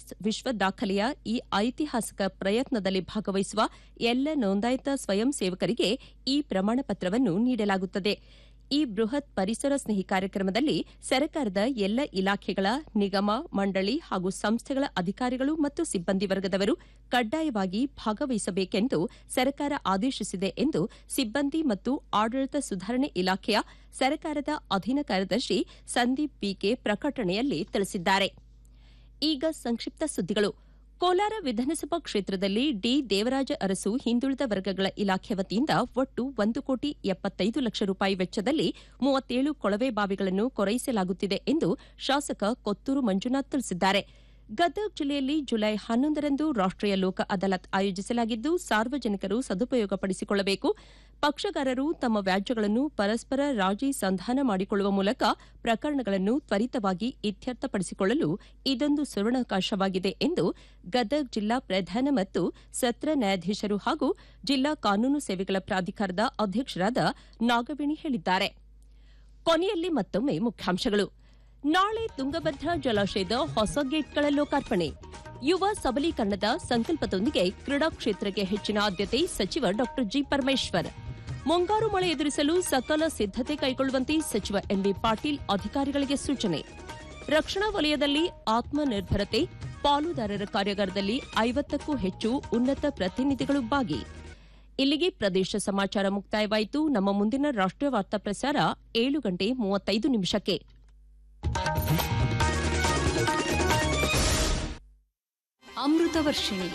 Guinness ವಿಶ್ವ ದಾಖಲೆಯ ಈ ಐತಿಹಾಸಿಕ ಪ್ರಯತ್ನದಲ್ಲಿ ಭಾಗವಹಿಸುವ ಎಲ್ಲ ನೋಂದಾಯಿತ ಸ್ವಯಂ ಸೇವಕರಿಗೆ ಈ ಪ್ರಮಾಣ ಪತ್ರವನ್ನು ನೀಡಲಾಗುತ್ತದೆ ಈ ಬೃಹತ್ ಪರಿಸರ ಸ್ನೇಹಿ ಕಾರ್ಯಕ್ರಮದಲ್ಲಿ ಸರ್ಕಾರದ ಎಲ್ಲ ಇಲಾಖೆಗಳ ನಿಗಮ ಮಂಡಳಿ ಹಾಗೂ ಸಂಸ್ಥೆಗಳ ಅಧಿಕಾರಿಗಳು ಮತ್ತು ಸಿಬ್ಬಂದಿ ವರ್ಗದವರು ಕಡ್ಡಾಯವಾಗಿ ಭಾಗವಹಿಸಬೇಕೆಂದು ಸರ್ಕಾರ ಆದೇಶಿಸಿದೆ ಎಂದು ಸಿಬ್ಬಂದಿ ಮತ್ತು ಆಡಳಿತ ಸುಧಾರಣೆ ಇಲಾಖೆಯ ಸರ್ಕಾರದ ಅಧೀನ ಕಾರ್ಯದರ್ಶಿ ಸಂದೀಪ್ ಬಿಕೆ ಪ್ರಕಟಣೆಯಲ್ಲಿ ತಿಳಿಸಿದ್ದಾರೆ ಈಗ ಸಂಕ್ಷಿಪ್ತ ಸುದ್ದಿಗಳು ಕೋಲಾರ ವಿಧಾನಸಭಾ ಕ್ಷೇತ್ರದಲ್ಲಿ ಡಿ ದೇವರಾಜ ಅರಸು ಹಿಂದುಳಿದ ವರ್ಗಗಳ ಇಲಾಖೆ ವತಿಯಿಂದ ಒಟ್ಟು ಒಂದು ಕೋಟಿ ಎಪ್ಪತ್ತೈದು ಲಕ್ಷ ರೂಪಾಯಿ ವೆಚ್ಚದಲ್ಲಿ ಮೂವತ್ತೇಳು ಕೊಳವೆ ಬಾವಿಗಳನ್ನು ಕೊರೈಸಲಾಗುತ್ತಿದೆ ಎಂದು ಶಾಸಕ ಕೊತ್ತೂರು ಮಂಜುನಾಥ್ ತಿಳಿಸಿದ್ದಾರೆ ಗದಗ ಜಿಲ್ಲೆಯಲ್ಲಿ ಜುಲೈ ಹನ್ನೊಂದರಂದು ರಾಷ್ಟೀಯ ಲೋಕ ಅದಾಲತ್ ಆಯೋಜಿಸಲಾಗಿದ್ದು ಸಾರ್ವಜನಿಕರು ಸದುಪಯೋಗಪಡಿಸಿಕೊಳ್ಳಬೇಕು ಪಕ್ಷಗಾರರು ತಮ್ಮ ವ್ಯಾಜ್ಯಗಳನ್ನು ಪರಸ್ಪರ ರಾಜಿ ಸಂಧಾನ ಮಾಡಿಕೊಳ್ಳುವ ಮೂಲಕ ಪ್ರಕರಣಗಳನ್ನು ತ್ವರಿತವಾಗಿ ಇತ್ಯರ್ಥಪಡಿಸಿಕೊಳ್ಳಲು ಇದೊಂದು ಸುವರ್ಣಾವಕಾಶವಾಗಿದೆ ಎಂದು ಗದಗ ಜಿಲ್ಲಾ ಪ್ರಧಾನ ಮತ್ತು ಸತ್ರ ನ್ಯಾಯಾಧೀಶರು ಹಾಗೂ ಜಿಲ್ಲಾ ಕಾನೂನು ಸೇವೆಗಳ ಪ್ರಾಧಿಕಾರದ ಅಧ್ಯಕ್ಷರಾದ ನಾಗವೇಣಿ ಹೇಳಿದ್ದಾರೆ ಕೊನೆಯಲ್ಲಿ ಮತ್ತೊಮ್ಮೆ ಮುಖ್ಯಾಂಶಗಳು ನಾಳೆ ತುಂಗಭದ್ರಾ ಜಲಾಶಯದ ಹೊಸ ಗೇಟ್ಗಳ ಲೋಕಾರ್ಪಣೆ ಯುವ ಸಬಲೀಕರಣದ ಸಂಕಲ್ಪದೊಂದಿಗೆ ಕ್ರೀಡಾ ಕ್ಷೇತ್ರಕ್ಕೆ ಹೆಚ್ಚಿನ ಆದ್ಯತೆ ಸಚಿವ ಡಾ ಜಿ ಪರಮೇಶ್ವರ್ ಮುಂಗಾರು ಮಳೆ ಎದುರಿಸಲು ಸಕಲ ಸಿದ್ದತೆ ಕೈಗೊಳ್ಳುವಂತೆ ಸಚಿವ ಎಂಬಿ ಪಾಟೀಲ್ ಅಧಿಕಾರಿಗಳಿಗೆ ಸೂಚನೆ ರಕ್ಷಣಾ ವಲಯದಲ್ಲಿ ಆತ್ಮನಿರ್ಭರತೆ ಪಾಲುದಾರರ ಕಾರ್ಯಾಗಾರದಲ್ಲಿ ಐವತ್ತಕ್ಕೂ ಹೆಚ್ಚು ಉನ್ನತ ಪ್ರತಿನಿಧಿಗಳು ಭಾಗಿ ಇಲ್ಲಿಗೆ ಪ್ರದೇಶ ಸಮಾಚಾರ ಮುಕ್ತಾಯವಾಯಿತು ನಮ್ಮ ಮುಂದಿನ ರಾಷ್ಟ್ರೀಯ ವಾರ್ತಾ ಪ್ರಸಾರ ಏಳು ಗಂಟೆ ಮೂವತ್ತೈದು ನಿಮಿಷಕ್ಕೆ ಅಮೃತ ವರ್ಷಿಣಿ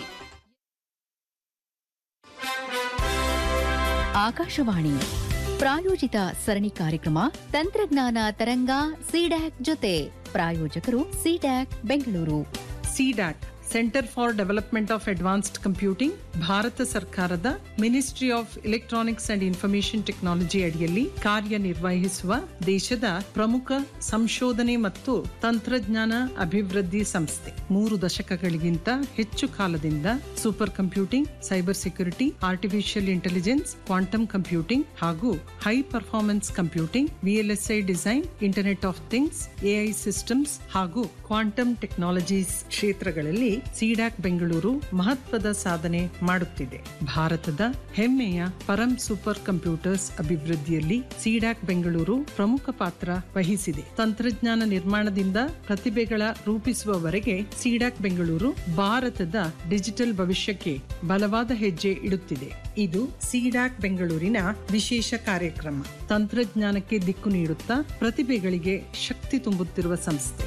ಆಕಾಶವಾಣಿ ಪ್ರಾಯೋಜಿತ ಸರಣಿ ಕಾರ್ಯಕ್ರಮ ತಂತ್ರಜ್ಞಾನ ತರಂಗ ಸಿಡ್ಯಾಕ್ ಜೊತೆ ಪ್ರಾಯೋಜಕರು CDAC Bengaluru CDAC centre for development of advanced computing Bharat ಸರ್ಕಾರದ ministry of electronics and information technology ಅಡಿಯಲ್ಲಿ ಕಾರ್ಯನಿರ್ವಹಿಸುವ ದೇಶದ ಪ್ರಮುಖ ಸಂಶೋಧನೆ ಮತ್ತು ತಂತ್ರಜ್ಞಾನ ಅಭಿವೃದ್ಧಿ ಸಂಸ್ಥೆ ಮೂರು ದಶಕಗಳಿಗಿಂತ ಹೆಚ್ಚು ಕಾಲದಿಂದ super computing cyber security artificial intelligence quantum computing ಹಾಗೂ high performance computing VLSI design internet of things AI systems ಹಾಗೂ ಕ್ವಾಂಟಮ್ ಟೆಕ್ನಾಲಜೀಸ್ ಕ್ಷೇತ್ರಗಳಲ್ಲಿ ಸಿಡಾಕ್ ಬೆಂಗಳೂರು ಮಹತ್ವದ ಸಾಧನೆ ಮಾಡುತ್ತಿದೆ ಭಾರತದ ಹೆಮ್ಮೆಯ ಪರಂ ಸೂಪರ್ ಕಂಪ್ಯೂಟರ್ಸ್ ಅಭಿವೃದ್ಧಿಯಲ್ಲಿ ಸಿಡಾಕ್ ಬೆಂಗಳೂರು ಪ್ರಮುಖ ಪಾತ್ರ ವಹಿಸಿದೆ ತಂತ್ರಜ್ಞಾನ ನಿರ್ಮಾಣದಿಂದ ಪ್ರತಿಭೆಗಳ ರೂಪಿಸುವವರೆಗೆ ಸಿಡಾಕ್ ಬೆಂಗಳೂರು ಭಾರತದ ಡಿಜಿಟಲ್ ಭವಿಷ್ಯಕ್ಕೆ ಬಲವಾದ ಹೆಜ್ಜೆ ಇಡುತ್ತಿದೆ ಇದು ಸಿಡಾಕ್ ಬೆಂಗಳೂರಿನ ವಿಶೇಷ ಕಾರ್ಯಕ್ರಮ ತಂತ್ರಜ್ಞಾನಕ್ಕೆ ದಿಕ್ಕು ನೀಡುತ್ತಾ ಪ್ರತಿಭೆಗಳಿಗೆ ಶಕ್ತಿ ತುಂಬುತ್ತಿರುವ ಸಂಸ್ಥೆ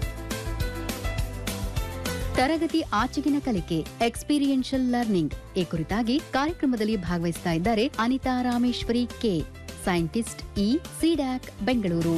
ತರಗತಿ ಆಚೆಗಿನ ಕಲಿಕೆ ಎಕ್ಸ್ಪೀರಿಯನ್ಷಿಯಲ್ ಲರ್ನಿಂಗ್ ಈ ಕುರಿತಾಗಿ ಕಾರ್ಯಕ್ರಮದಲ್ಲಿ ಭಾಗವಹಿಸ್ತಾ ಇದ್ದಾರೆ Anitha Rameshwari K scientist E CDAC Bengaluru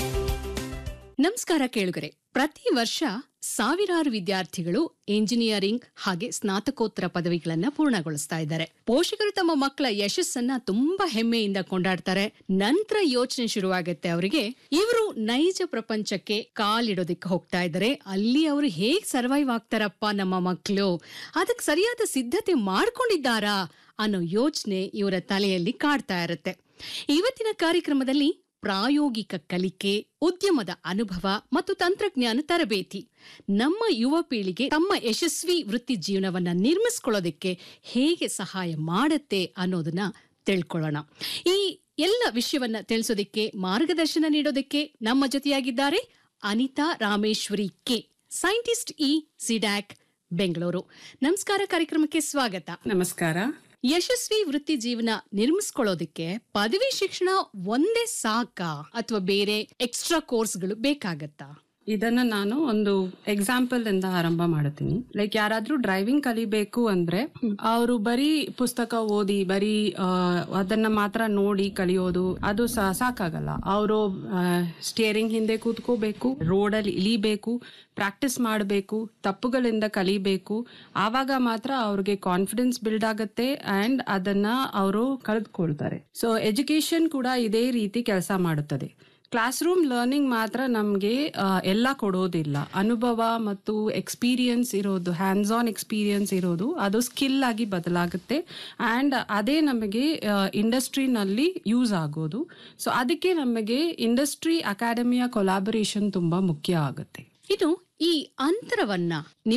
ನಮಸ್ಕಾರ ಕೇಳುಗರೆ ಪ್ರತಿ ವರ್ಷ ಸಾವಿರಾರು ವಿದ್ಯಾರ್ಥಿಗಳು ಎಂಜಿನಿಯರಿಂಗ್ ಹಾಗೆ ಸ್ನಾತಕೋತ್ತರ ಪದವಿಗಳನ್ನ ಪೂರ್ಣಗೊಳಿಸ್ತಾ ಇದ್ದಾರೆ ಪೋಷಕರು ತಮ್ಮ ಮಕ್ಕಳ ಯಶಸ್ಸನ್ನ ತುಂಬಾ ಹೆಮ್ಮೆಯಿಂದ ಕೊಂಡಾಡ್ತಾರೆ ನಂತರ ಯೋಚನೆ ಶುರುವಾಗತ್ತೆ ಅವರಿಗೆ ಇವರು ನೈಜ ಪ್ರಪಂಚಕ್ಕೆ ಕಾಲಿಡೋದಕ್ಕೆ ಹೋಗ್ತಾ ಇದ್ದಾರೆ ಅಲ್ಲಿ ಅವರು ಹೇಗ್ ಸರ್ವೈವ್ ಆಗ್ತಾರಪ್ಪ ನಮ್ಮ ಮಕ್ಕಳು ಅದಕ್ಕೆ ಸರಿಯಾದ ಸಿದ್ಧತೆ ಮಾಡ್ಕೊಂಡಿದ್ದಾರಾ ಅನ್ನೋ ಯೋಚನೆ ಇವರ ತಲೆಯಲ್ಲಿ ಕಾಡ್ತಾ ಇರುತ್ತೆ ಇವತ್ತಿನ ಕಾರ್ಯಕ್ರಮದಲ್ಲಿ ಪ್ರಾಯೋಗಿಕ ಕಲಿಕೆ ಉದ್ಯಮದ ಅನುಭವ ಮತ್ತು ತಂತ್ರಜ್ಞಾನ ತರಬೇತಿ ನಮ್ಮ ಯುವ ಪೀಳಿಗೆ ತಮ್ಮ ಯಶಸ್ವಿ ವೃತ್ತಿ ಜೀವನವನ್ನ ನಿರ್ಮಿಸ್ಕೊಳ್ಳೋದಕ್ಕೆ ಹೇಗೆ ಸಹಾಯ ಮಾಡುತ್ತೆ ಅನ್ನೋದನ್ನ ತಿಳ್ಕೊಳ್ಳೋಣ ಈ ಎಲ್ಲ ವಿಷಯವನ್ನ ತಿಳಿಸೋದಕ್ಕೆ ಮಾರ್ಗದರ್ಶನ ನೀಡೋದಕ್ಕೆ ನಮ್ಮ ಜೊತೆಯಾಗಿದ್ದಾರೆ Anitha Rameshwari K scientist E CDAC Bengaluru ನಮಸ್ಕಾರ ಕಾರ್ಯಕ್ರಮಕ್ಕೆ ಸ್ವಾಗತ ನಮಸ್ಕಾರ ಯಶಸ್ವಿ ವೃತ್ತಿ ಜೀವನ ನಿರ್ಮಿಸ್ಕೊಳ್ಳೋದಕ್ಕೆ ಪದವಿ ಶಿಕ್ಷಣ ಒಂದೇ ಸಾಕಾ ಅಥವಾ ಬೇರೆ ಎಕ್ಸ್ಟ್ರಾ ಕೋರ್ಸ್ಗಳು ಬೇಕಾಗತ್ತಾ ಇದನ್ನ ನಾನು ಒಂದು ಎಕ್ಸಾಂಪಲ್ ಇಂದ ಆರಂಭ ಮಾಡುತ್ತೀನಿ ಲೈಕ್ ಯಾರಾದ್ರೂ ಡ್ರೈವಿಂಗ್ ಕಲಿಬೇಕು ಅಂದ್ರೆ ಅವರು ಬರೀ ಪುಸ್ತಕ ಓದಿ ಬರೀ ಆ, ಅದನ್ನ ಮಾತ್ರ ನೋಡಿ ಕಲಿಯೋದು ಅದು ಸಾ- ಸಾಕಾಗಲ್ಲ ಅವರು ಸ್ಟಿಯರಿಂಗ್ ಹಿಂದೆ ಕೂತ್ಕೋಬೇಕು ರೋಡಲ್ಲಿ ಇಳಿಬೇಕು ಪ್ರಾಕ್ಟೀಸ್ ಮಾಡಬೇಕು ತಪ್ಪುಗಳಿಂದ ಕಲಿಬೇಕು ಆವಾಗ ಮಾತ್ರ ಅವ್ರಿಗೆ ಕಾನ್ಫಿಡೆನ್ಸ್ ಬಿಲ್ಡ್ ಆಗುತ್ತೆ ಅಂಡ್ ಅದನ್ನ ಅವರು ಕಳೆದುಕೊಳ್ತಾರೆ ಸೊ ಎಜುಕೇಶನ್ ಕೂಡ ಇದೇ ರೀತಿ ಕೆಲಸ ಮಾಡುತ್ತದೆ ಕ್ಲಾಸ್ ರೂಮ್ ಲರ್ನಿಂಗ್ ಮಾತ್ರ ನಮಗೆ ಎಲ್ಲ ಕೊಡೋದಿಲ್ಲ ಅನುಭವ ಮತ್ತು ಎಕ್ಸ್ಪೀರಿಯನ್ಸ್ ಇರೋದು ಹ್ಯಾಂಡ್ಸ್ ಆನ್ ಎಕ್ಸ್ಪೀರಿಯನ್ಸ್ ಇರೋದು ಅದು ಸ್ಕಿಲ್ ಆಗಿ ಬದಲಾಗುತ್ತೆ ಆ್ಯಂಡ್ ಅದೇ ನಮಗೆ ಇಂಡಸ್ಟ್ರಿನಲ್ಲಿ ಯೂಸ್ ಆಗೋದು ಸೊ ಅದಕ್ಕೆ ನಮಗೆ ಇಂಡಸ್ಟ್ರಿ ಅಕಾಡೆಮಿಯ ಕೊಲಾಬರೇಷನ್ ತುಂಬ ಮುಖ್ಯ ಆಗುತ್ತೆ ಇದು ಈ ಅಂತರವನ್ನ